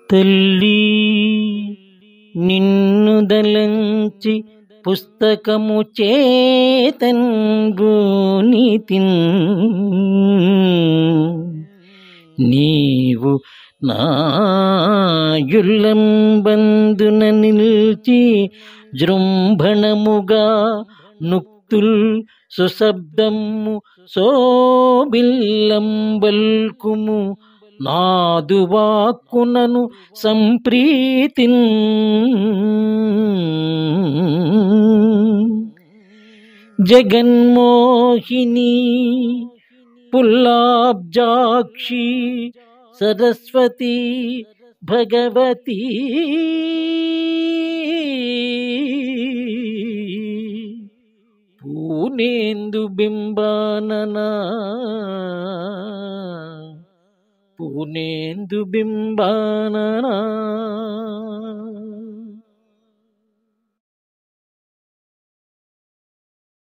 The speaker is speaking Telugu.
తల్లి నిన్ను దలంచి పుస్తకము చేతన్గోనితిన్ నీవు నాయుల్లంబందున నిల్చి జృంభణముగా నుక్తుల్ సుశబ్దము సోబిల్లంబల్కుము నాదు వాక్కునను సంప్రీతిన్ జగన్మోహిని పుల్లాబ్జాక్షి సరస్వతి భగవతి పూనేందు బింబాననా పూనేందు బింబాననా